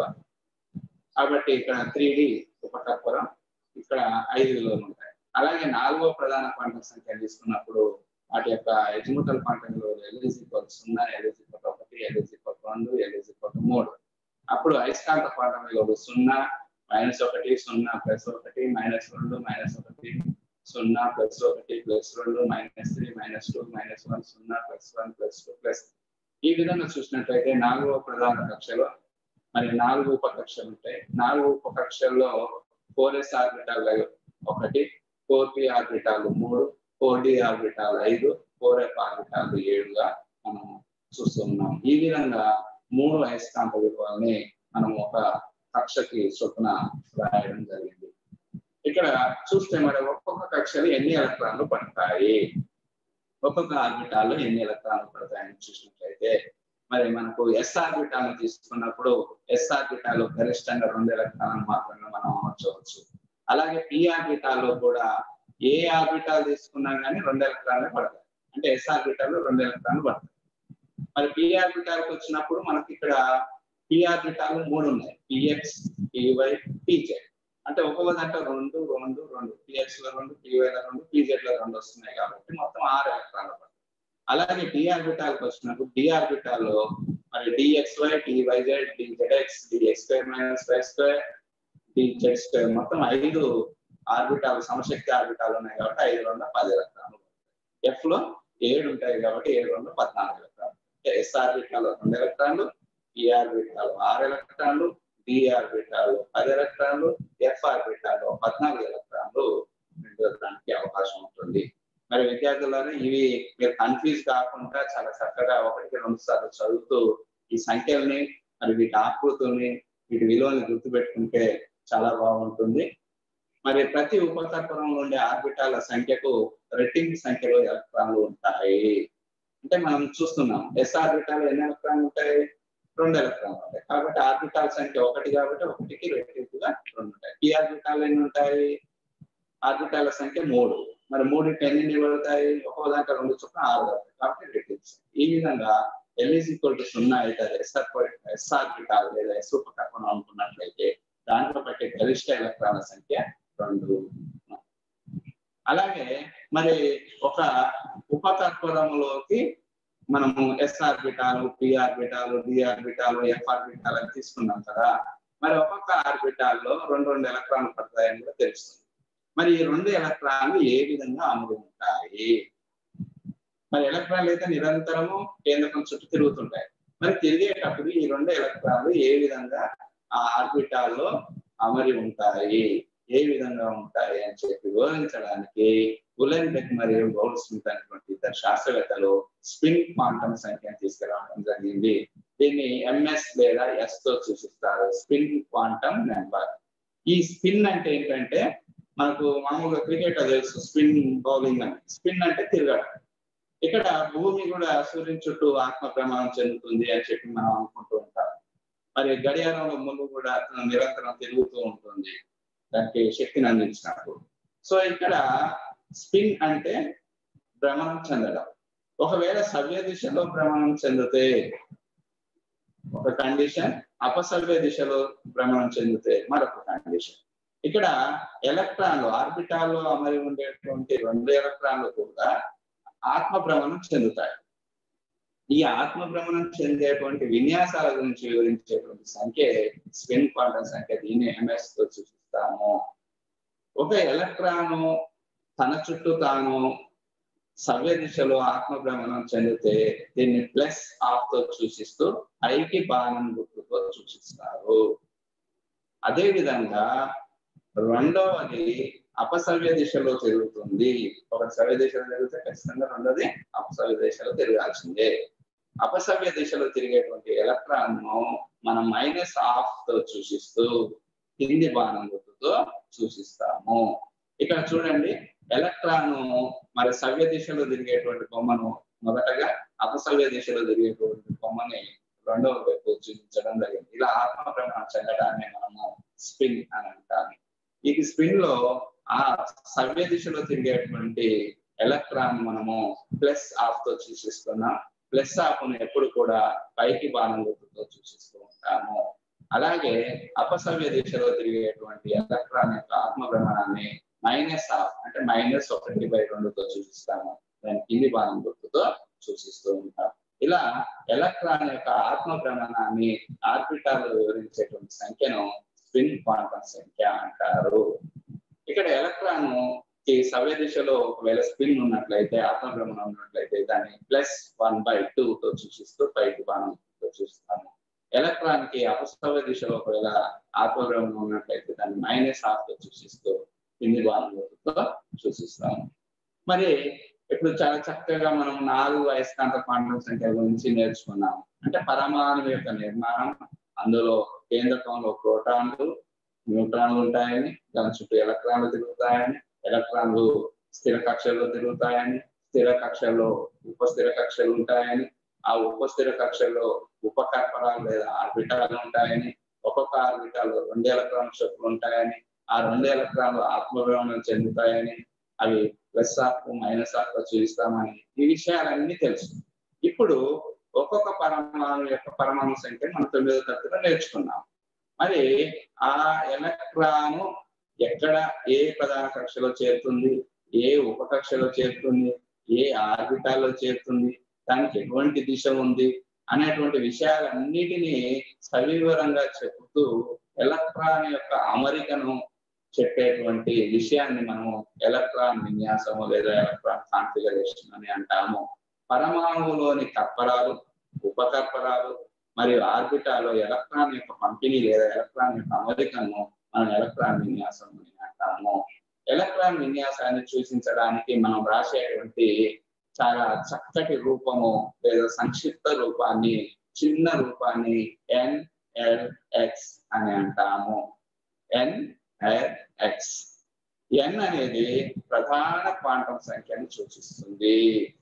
కాబట్టి ఇక్కడ త్రీ డి ఉపకర్పరం ఇక్కడ ఐదు విలువలు ఉంటాయి అలాగే నాలుగవ ప్రధాన క్వాంటం సంఖ్య తీసుకున్నప్పుడు వాటి యొక్క ఎజిముటల్ క్వాంటం విలువలు ఎల్ఈజ్ ఈక్వల్ సున్నా ఎల్ఈజ్ ఈక్వల్ ఒకటి ఎల్ఈజ్ ఈక్వల్ రెండు ఎల్ఈజ్ ఈక్వల్ మూడు అప్పుడు అయస్కాంత క్వాంటం విలువలు సున్నా మైనస్ ఒకటి సున్నా ప్లస్ ఒకటి మైనస్ రెండు మైనస్ ఒకటి సున్నా ప్లస్ ఒకటి ప్లస్ రెండు minus three minus two minus one సున్నా plus one plus two plus ఈ విధంగా చూసినట్లయితే నాలుగవ ప్రధాన కక్షలో మరి నాలుగు ఉపకక్షలు ఉంటాయి నాలుగు ఉపకక్షల్లో ఫోర్ ఎస్ ఆర్బిటాల్ ఒకటి ఫోర్ పి ఆర్బిటాల్ మూడు ఫోర్ డి ఆర్బిటాల్ ఐదు ఫోర్ ఎఫ్ ఆర్బిటాల్ ఏడుగా మనం చూస్తున్నాం ఈ విధంగా మూడు అయస్కాంత విలువల్ని మనం ఒక కక్షకి చొప్పున రాయడం జరిగింది ఇక్కడ చూస్తే మరి ఒక్కొక్క కక్షలు ఎన్ని ఎలక్ట్రాన్లు పడతాయి ఒక్కొక్క ఆర్బిటాల్లో ఎన్ని ఎలక్ట్రాన్లు పడతాయని చూసినట్లయితే మరి మనకు ఎస్ ఆర్బిటాల్ తీసుకున్నప్పుడు ఎస్ ఆర్బిటాల్ గరిష్టంగా రెండు ఎలక్ట్రాన్లు మాత్రమే మనం అమర్చవచ్చు అలాగే పి ఆర్బిటాల్లో కూడా ఏ ఆర్బిటాల్ తీసుకున్నా కానీ రెండు ఎలక్ట్రాన్లే పడతాయి అంటే ఎస్ ఆర్బిటాల్ రెండు ఎలక్ట్రాన్లు పడతాయి మరి పి ఆర్బిటాల్కి వచ్చినప్పుడు మనకి ఇక్కడ పి ఆర్బిటాల్ మూడు ఉన్నాయి పిఎక్స్ పివై పిజెడ్ అంటే ఒక్కొక్క దాంట్లో రెండు రెండు రెండు పిఎక్స్ లో రెండు పివై లో రెండు పిజెడ్ లో రెండు వస్తున్నాయి కాబట్టి మొత్తం ఆరు ఎలక్ట్రాన్లు పడతాయి అలాగే డి ఆర్బిటాల్కి వచ్చినప్పుడు డి ఆర్బిటాల్ లో మరి DXY DYZ DZX DX square minus Y square DZ square మొత్తం ఐదు ఆర్బిటాల్ సమశక్తి ఆర్బిటాల్ ఉన్నాయి కాబట్టి ఐదు రెండు పది ఎలక్ట్రాన్లు ఎఫ్ లో ఏడు ఉంటాయి కాబట్టి ఏడు రెండు పద్నాలుగు ఎలక్ట్రాన్లు ఎస్ ఆర్బిటాల్ రెండు ఎలక్ట్రాన్లు ఈ ఆర్బిటాల్ ఆరు ఎలక్ట్రాన్లు డి ఆర్బిటాల్ పది ఎలక్ట్రాన్లు ఎఫ్ ఆర్బిటాల్ పద్నాలుగు ఎలక్ట్రాన్లు నిండడానికి అవకాశం ఉంటుంది మరి విద్యార్థులను ఇవి మీరు కన్ఫ్యూజ్ కాకుండా చాలా చక్కగా ఒకటికి రెండు సార్లు చదువుతూ ఈ సంఖ్యల్ని మరి వీటి ఆకృతుల్ని వీటి విలువని గుర్తుపెట్టుకుంటే చాలా బాగుంటుంది మరి ప్రతి ఉపకల్పనంలో ఉండే ఆర్బిటాల సంఖ్యకు రెట్టింపు సంఖ్యలో ఎలక్ట్రాన్లు ఉంటాయి అంటే మనం చూస్తున్నాం ఎస్ ఆర్బిటాల్ ఎన్ని ఎలక్ట్రాన్లు ఉంటాయి రెండు ఎలక్ట్రాన్లు ఉంటాయి కాబట్టి ఆర్బిటాల్ సంఖ్య ఒకటి కాబట్టి ఒకటికి రెట్టింపుగా రెండు ఉంటాయి ఈ ఆర్బిటాల్ ఎన్ని ఉంటాయి ఆర్బిటాల సంఖ్య మూడు మరి మూడింటి ఎన్ని నిలబడతాయి ఒక్కో దాంట్లో రెండు చొప్పున ఆరు అవుతాయి కాబట్టి రెట్టింపు ఈ విధంగా ఎల్ ఈజ్ ఈక్వల్ టు సున్నా అయితే ఎస్ఆర్ ఎస్ ఆర్బిటాల్ లేదా ఎస్ ఉపకల్పన అనుకున్నట్లయితే దాంట్లో పట్టే గరిష్ట ఎలక్ట్రాన్ల సంఖ్య రెండు అలాగే మరి ఒక ఉపతత్పరములోకి మనము ఎస్ ఆర్బిటాలు పి ఆర్బిటాలు డి ఆర్బిటాలు ఎఫ్ ఆర్బిటాలు అని తీసుకున్నాం కదా మరి ఒక్కొక్క ఆర్బిటాల్లో రెండు రెండు ఎలక్ట్రాన్లు పడతాయని కూడా తెలుస్తుంది మరి ఈ రెండు ఎలక్ట్రాన్లు ఏ విధంగా అమలు ఉంటాయి మరి ఎలక్ట్రాన్లు అయితే నిరంతరము కేంద్రకం చుట్టూ తిరుగుతుంటాయి మరి తిరిగేటప్పుడు ఈ రెండు ఎలక్ట్రాన్లు ఏ విధంగా ఆ ఆర్బిటాల్లో అమరి ఉంటాయి ఏ విధంగా ఉంటాయి అని చెప్పి వివరించడానికి ఉలెన్బెక్ మరియు గౌడ్ స్మిత్ అనేటువంటి ఇద్దరు శాస్త్రవేత్తలు స్పిన్ క్వాంటమ్ సంఖ్యను తీసుకురావడం జరిగింది దీన్ని ఎంఎస్ లేదా ఎస్ తో సూచిస్తారు స్పిన్ క్వాంటమ్ నెంబర్ ఈ స్పిన్ అంటే ఏంటంటే మనకు మామూలుగా క్రికెట్ తెలుసు స్పిన్ బౌలింగ్ అని స్పిన్ అంటే తిరగడం ఇక్కడ భూమి కూడా సూర్యుని చుట్టూ ఆత్మ ప్రమాణం చెందుతుంది అని చెప్పి మనం అనుకుంటూ ఉంటాం మరి గడియారంలో ముందు కూడా నిరంతరం తిరుగుతూ ఉంటుంది దానికి శక్తిని అందించినప్పుడు సో ఇక్కడ స్పిన్ అంటే భ్రమణం చెందడం ఒకవేళ సవ్య దిశలో భ్రమణం చెందితే ఒక కండిషన్ అపసవ్య దిశలో భ్రమణం చెందితే మరొక కండిషన్ ఇక్కడ ఎలక్ట్రాన్లు ఆర్బిటాల్లో అమరి ఉండేటువంటి రెండు ఎలక్ట్రాన్లు కూడా ఆత్మ భ్రమణం చెందుతాయి ఈ ఆత్మ భ్రమణం చెందేటువంటి విన్యాసాల గురించి వివరించేటువంటి సంఖ్య స్పిన్ క్వాంటమ్ సంఖ్య దీన్ని ఎంఎస్ తో సూచిస్తాము ఒక ఎలక్ట్రాను తన చుట్టూ తాను సవ్య దిశలో ఆత్మ భ్రమణం చెందితే దీన్ని ప్లస్ ఆఫ్ తో సూచిస్తూ ఐకి బాణం గుర్తుతో సూచిస్తారు అదే విధంగా రెండవది అపసవ్య దిశలో తిరుగుతుంది ఒక సవ్య దిశలో తిరిగితే ఖచ్చితంగా రెండోది అపసవ్య దిశలో తిరగాల్సిందే అపసవ్య దిశలో తిరిగేటువంటి ఎలక్ట్రాన్ ను మనం మైనస్ ఆఫ్ తో సూచిస్తూ కింది బాణం గుర్తుతో సూచిస్తాము ఇక్కడ చూడండి ఎలక్ట్రాన్ మరి సవ్య దిశలో తిరిగేటువంటి బొమ్మను మొదటగా అపసవ్య దిశలో తిరిగేటువంటి బొమ్మని రెండవ వైపు చూపించడం జరిగింది ఇలా ఆత్మ ప్రమాణం చెందడాన్ని మనము స్పిన్ అని అంటాము ఈ స్పిన్ లో ఆ సవ్య దిశలో తిరిగేటువంటి ఎలక్ట్రాన్ మనము ప్లస్ ఆఫ్ తో సూచిస్తున్నాం ప్లస్ ఆఫ్ ను ఎప్పుడు కూడా పైకి బాణం గుర్తుతో సూచిస్తూ ఉంటాము అలాగే అపసవ్య దిశలో తిరిగేటువంటి ఎలక్ట్రాన్ యొక్క ఆత్మ భ్రమణాన్ని మైనస్ ఆఫ్ అంటే మైనస్ ఒకటి బై రెండుతో సూచిస్తాము దాని కింది బాణం గుర్తుతో సూచిస్తూ ఉంటాం ఇలా ఎలక్ట్రాన్ యొక్క ఆత్మ భ్రమణాన్ని ఆర్బిటాల్ వివరించేటువంటి సంఖ్యను స్పిన్ క్వాంటమ్ సంఖ్య అంటారు ఇక్కడ ఎలక్ట్రాన్ కి సవ్య దిశలో ఒకవేళ స్పిన్ ఉన్నట్లయితే ఆత్మ భ్రమణం ఉన్నట్లయితే దాన్ని ప్లస్ వన్ బై టూ తో సూచిస్తూ పైకి బాణం చూస్తాము ఎలక్ట్రాన్ కి అపసవ్య దిశలో ఒకవేళ ఆత్మ భ్రమణం ఉన్నట్లయితే దాన్ని మైనస్ హాఫ్ తో సూచిస్తూ కింది బాణంతో సూచిస్తాము మరి ఇప్పుడు చాలా చక్కగా మనం నాలుగు అయస్కాంత క్వాంటం సంఖ్యల గురించి నేర్చుకున్నాం అంటే పరమాణు యొక్క నిర్మాణం అందులో కేంద్రకంలో ప్రోటాన్లు న్యూట్రాన్లు ఉంటాయని దాని చుట్టూ ఎలక్ట్రాన్లు తిరుగుతాయని ఎలక్ట్రాన్లు స్థిర కక్షల్లో తిరుగుతాయని స్థిర కక్షల్లో ఉపస్థిర కక్షలు ఉంటాయని ఆ ఉపస్థిర కక్షల్లో ఉపకర్పరాలు లేదా ఆర్బిటాలు ఉంటాయని ఒక్కొక్క ఆర్బిటాలు రెండు ఎలక్ట్రాన్ శక్తులు ఉంటాయని ఆ రెండు ఎలక్ట్రాన్లు ఆత్మభ్రమణం చెందుతాయని అవి ప్లస్ ఆఫ్ మైనస్ ఆఫ్ చూపిస్తామని ఈ విషయాలన్నీ తెలుసు ఇప్పుడు ఒక్కొక్క పరమాణు యొక్క పరమాణు సంఖ్య మనం తొమ్మిదో తరగతిలో నేర్చుకున్నాం మరి ఆ ఎలక్ట్రాను ఎక్కడ ఏ ప్రధాన కక్షలో చేరుతుంది ఏ ఉపకక్షలో చేరుతుంది ఏ ఆర్బిటాల్లో చేరుతుంది దానికి ఎటువంటి దిశ ఉంది అనేటువంటి విషయాలన్నిటినీ సవివరంగా చెబుతూ ఎలక్ట్రాన్ యొక్క అమరికను చెప్పేటువంటి విషయాన్ని మనము ఎలక్ట్రాన్ విన్యాసము లేదా ఎలక్ట్రాన్ కాన్ఫిగరేషన్ అని అంటాము పరమాణువులోని కర్పరాలు ఉపకర్పరాలు మరియు ఆర్బిటాలో ఎలక్ట్రాన్ యొక్క పంపిణీ లేదా ఎలక్ట్రాన్ యొక్క అమరికను మనం ఎలక్ట్రాన్ విన్యాసం అని అంటాము ఎలక్ట్రాన్ విన్యాసాన్ని సూచించడానికి మనం రాసేటువంటి చాలా చక్కటి రూపము లేదా సంక్షిప్త రూపాన్ని చిన్న రూపాన్ని ఎన్ఎల్ఎక్స్ అని అంటాము ఎన్ఎల్ఎక్స్ ఎన్ అనేది ప్రధాన క్వాంటం సంఖ్యను సూచిస్తుంది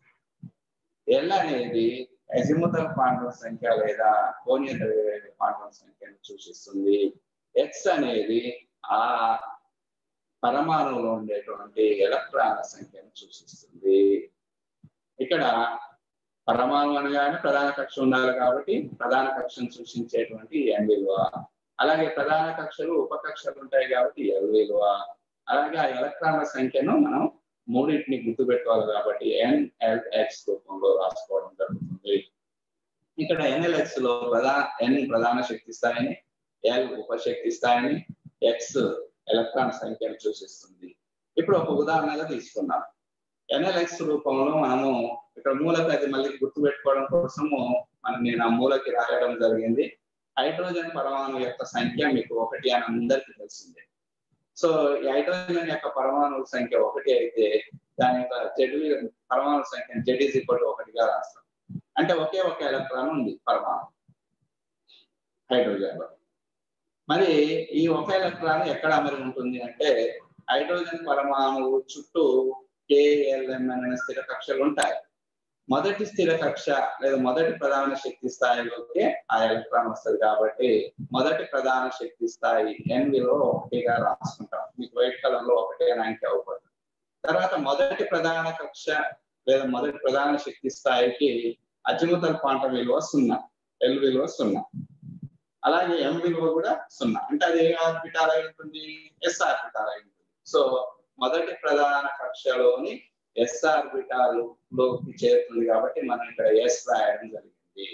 ఎల్ అనేది అజిముతల్ క్వాంటం సంఖ్య లేదా కోణీయ ద్రవ్యవేగ క్వాంటం సంఖ్యను సూచిస్తుంది ఎక్స్ అనేది ఆ పరమాణువులో ఉండేటువంటి ఎలక్ట్రాన్ల సంఖ్యను సూచిస్తుంది ఇక్కడ పరమాణు అనగానే ప్రధాన కక్ష ఉండాలి కాబట్టి ప్రధాన కక్షను సూచించేటువంటి ఎన్ విలువ అలాగే ప్రధాన కక్షలు ఉపకక్షలు ఉంటాయి కాబట్టి ఎల్ విలువ అలాగే ఆ ఎలక్ట్రాన్ల సంఖ్యను మనం మూడింటిని గుర్తుపెట్టుకోవాలి కాబట్టి ఎన్ఎల్ఎక్స్ రూపంలో రాసుకోవడం జరుగుతుంది ఇక్కడ ఎన్ఎల్ఎక్స్ లో ప్రధాన ఎన్ ప్రధాన శక్తి స్థాయిని ఎల్ ఉపశక్తి స్థాయిని ఎక్స్ ఎలక్ట్రాన్ సంఖ్యను సూచిస్తుంది ఇప్పుడు ఒక ఉదాహరణగా తీసుకున్నాం ఎన్ఎల్ఎక్స్ రూపంలో మనము ఇక్కడ మూలకి అది మళ్ళీ గుర్తుపెట్టుకోవడం కోసము మనం నేను ఆ మూలకి రాయడం జరిగింది హైడ్రోజన్ పరమాణు యొక్క సంఖ్య మీకు ఒకటి అని అందరికీ తెలిసిందే సో ఈ హైడ్రోజన్ యొక్క పరమాణు సంఖ్య ఒకటి అయితే దాని యొక్క జెడ్ పరమాణు సంఖ్య జెడ్ ఈజ్ ఈక్వల్ ఒకటిగా రాస్తాం అంటే ఒకే ఒక ఎలక్ట్రాన్ ఉంది పరమాణు హైడ్రోజన్ లో మరి ఈ ఒక ఎలక్ట్రాన్ ఎక్కడ అమరి ఉంటుంది అంటే హైడ్రోజన్ పరమాణువు చుట్టూ కేఎల్ఎంఎన్ అనే స్థిర కక్షలు ఉంటాయి మొదటి స్థిర కక్ష లేదా మొదటి ప్రధాన శక్తి స్థాయిలోకి ఆ ఎలక్ట్రాన్ వస్తుంది కాబట్టి మొదటి ప్రధాన శక్తి స్థాయి ఎన్ విలువ ఒకటిగా రాసుకుంటాం మీకు వైట్ కలర్ లో ఒకటే అంకె అవుతుంది తర్వాత మొదటి ప్రధాన కక్ష లేదా మొదటి ప్రధాన శక్తి స్థాయికి అజిముతల్ క్వాంటం విలువ సున్నా ఎల్ విలువ సున్నా అలాగే ఎం విలువ కూడా సున్నా అంటే అది ఏ ఆర్బిటాల్ అయి ఉంటుంది ఎస్ ఆర్బిటాల్ అయి ఉంటుంది సో మొదటి ప్రధాన కక్షలోని ఎస్ ఆర్బిటాల్ లోకి చేరుతుంది కాబట్టి మనం ఇక్కడ ఎస్ రాయడం జరిగింది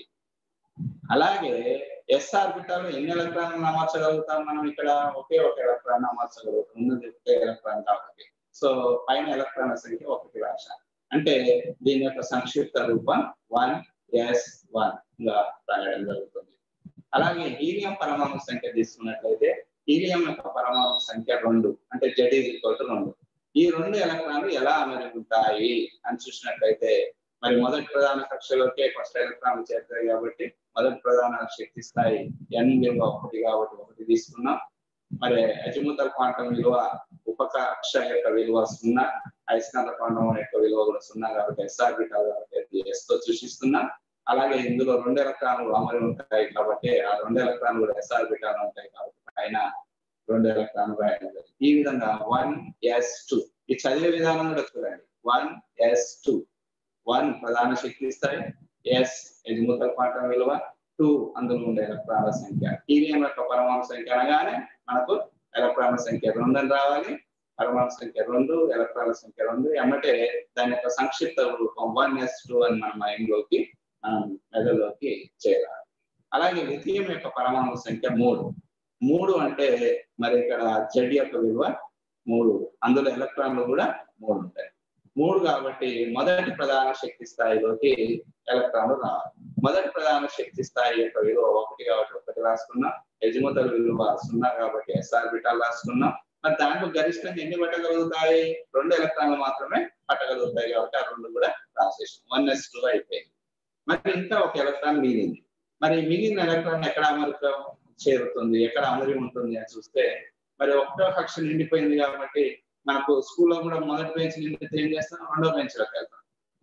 అలాగే ఎస్ ఆర్బిటాల్ ఎన్ని ఎలక్ట్రాన్లు అమర్చగలుగుతాం మనం ఇక్కడ ఒకే ఒక ఎలక్ట్రాన్ అమర్చగలుగుతాం ఉన్నది ఒకే ఎలక్ట్రాన్ కాబట్టి సో పైన ఎలక్ట్రాన్ల సంఖ్య ఒకటి రాశాను అంటే దీని యొక్క సంక్షిప్త రూపం వన్ ఎస్ వన్ గా రాయడం జరుగుతుంది అలాగే హీలియం పరమాణు సంఖ్య తీసుకున్నట్లయితే హీలియం యొక్క పరమాణు సంఖ్య రెండు అంటే జెడ్ ఈజ్ ఈక్వల్ టు రెండు ఈ రెండు ఎలక్ట్రాన్లు ఎలా అమరి ఉంటాయి అని చూసినట్లయితే మరి మొదటి ప్రధాన కక్షలోకే ఫస్ట్ ఎలక్ట్రాన్లు చేరుతాయి కాబట్టి మొదటి ప్రధాన శక్తి స్థాయి ఎన్ విలువ ఒకటి కాబట్టి ఒకటి తీసుకున్నాం మరి అజిముతల క్వాంటం విలువ ఉపకక్ష యొక్క విలువ సున్నా అయస్కాంత క్వాంటం యొక్క విలువ కూడా సున్నా కాబట్టి ఎస్ఆర్ బీటా కాబట్టి ఎస్ తో సూచిస్తున్నాం అలాగే ఇందులో రెండు ఎలక్ట్రాన్లు అమరి ఉంటాయి కాబట్టి ఆ రెండు ఎలక్ట్రాన్లు కూడా ఎస్ఆర్ బీటాలు ఉంటాయి కాబట్టి పైన రెండు ఎలక్ట్రాన్లు రాయడం జరిగింది. ఈ విధంగా వన్ ఎస్ టూ ఈ చదివే విధానం కూడా చూడండి వన్ ఎస్ టూ వన్ ప్రధాన శక్తి స్థాయి ఎస్ ఎజిముతల క్వాంటం విలువ టూ అందులో ఉండే ఎలక్ట్రాన్ల సంఖ్య హీలియం యొక్క పరమాణు సంఖ్య అనగానే మనకు ఎలక్ట్రాన్ల సంఖ్య రెండు అని రావాలి పరమాణు సంఖ్య రెండు ఎలక్ట్రాన్ల సంఖ్య రెండు ఎమ్మటే దాని యొక్క సంక్షిప్త రూపం వన్ ఎస్ టూ అని మన మైండ్ లోకి మనం మెదడులోకి చేరాలి అలాగే లిథియం యొక్క పరమాణు సంఖ్య మూడు మూడు అంటే మరి ఇక్కడ జెడ్ యొక్క విలువ మూడు అందులో ఎలక్ట్రాన్లు కూడా మూడు ఉంటాయి మూడు కాబట్టి మొదటి ప్రధాన శక్తి స్థాయిలోకి ఎలక్ట్రాన్లు రావాలి మొదటి ప్రధాన శక్తి స్థాయి యొక్క విలువ ఒకటి కాబట్టి ఒకటి రాసుకున్నాం యజమతుల విలువ సున్నా కాబట్టి ఎస్ఆర్ బిటాల్ రాసుకున్నాం మరి దాంట్లో గరిష్టంగా ఎన్ని పట్టగలుగుతాయి రెండు ఎలక్ట్రాన్లు మాత్రమే పట్టగలుగుతాయి కాబట్టి ఆ రెండు కూడా రాసేసాం వన్ ఎస్ టూ అయిపోయింది మరి ఇంకా ఒక ఎలక్ట్రాన్ మిగిలింది మరి మిగిలిన ఎలక్ట్రాన్ ఎక్కడ అమరిక చేరుతుంది ఎక్కడ అమరి ఉంటుంది అని చూస్తే మరి ఒకటో కక్ష నిండిపోయింది కాబట్టి మనకు స్కూల్లో కూడా మొదటి బెంచ్ నిండితే ఏం చేస్తాం రెండో బెంచ్లోకి వెళ్తాం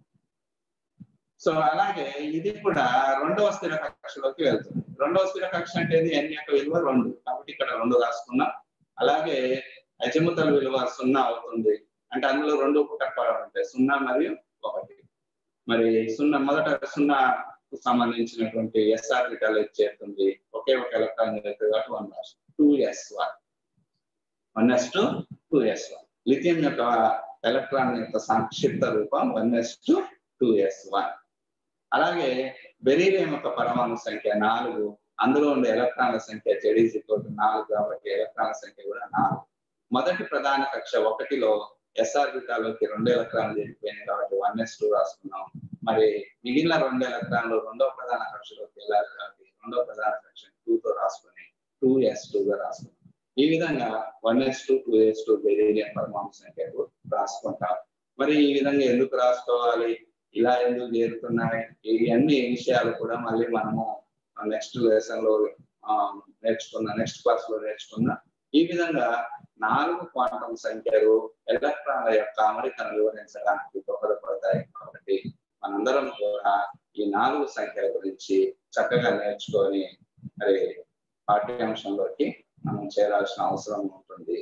సో అలాగే ఇది కూడా రెండవ స్థిర కక్షలోకి వెళ్తుంది రెండవ స్థిర కక్ష అంటే ఇది ఎన్ యొక్క విలువ రెండు కాబట్టి ఇక్కడ రెండు రాసుకున్నాం అలాగే అజముతల విలువ సున్నా అవుతుంది అంటే అందులో రెండు పుట్టపాలు ఉంటాయి సున్నా మరియు ఒకటి మరి సున్నా మొదట సున్నా సంబంధించినటువంటి ఎస్ఆర్ బిటాల్ చేరుతుంది ఒకే ఒక ఎలక్ట్రాన్ చేరుతుంది కాబట్టి వన్ రాసు two S one one S two two S one lithium యొక్క ఎలక్ట్రాన్ యొక్క సంక్షిప్త రూపం one S two two S one అలాగే బెరీలియం యొక్క పరమాణు సంఖ్య నాలుగు అందులో ఉండే ఎలక్ట్రాన్ల సంఖ్య జెడీజ్ నాలుగు కాబట్టి ఎలక్ట్రాన్ల సంఖ్య కూడా నాలుగు మొదటి ప్రధాన కక్ష ఒకటిలో ఎస్ఆర్ బిటాలోకి రెండు ఎలక్ట్రాన్లు జరిగిపోయినాయి కాబట్టి వన్ ఎస్ టూ రాసుకున్నాం మరి మిగిలిన రెండు ఎలక్ట్రాన్లు రెండో ప్రధాన కక్షలోకి వెళ్ళాలి కాబట్టి రెండో ప్రధాన కక్ష టూ తో రాసుకుని టూ ఎస్ టూ గా రాసుకున్నాం ఈ విధంగా one S two two S two beryllium పరమాణు సంఖ్యకు రాసుకుంటాం మరి ఈ విధంగా ఎందుకు రాసుకోవాలి ఇలా ఎందుకు చేరుతున్నాయి ఈ అన్ని విషయాలు కూడా మళ్ళీ మనము నెక్స్ట్ లెసన్ లో నేర్చుకున్న నెక్స్ట్ క్లాస్ లో నేర్చుకున్న ఈ విధంగా నాలుగు క్వాంటం సంఖ్యలు ఎలక్ట్రాన్ల యొక్క అమరికను వివరించడానికి దోహదపడతాయి కాబట్టి మనందరం కూడా ఈ నాలుగు సంఖ్యల గురించి చక్కగా నేర్చుకొని మరి పాఠ్యాంశంలోకి మనం చేరాల్సిన అవసరం ఉంటుంది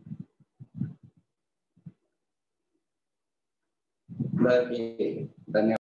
అందరికీ ధన్యవాదాలు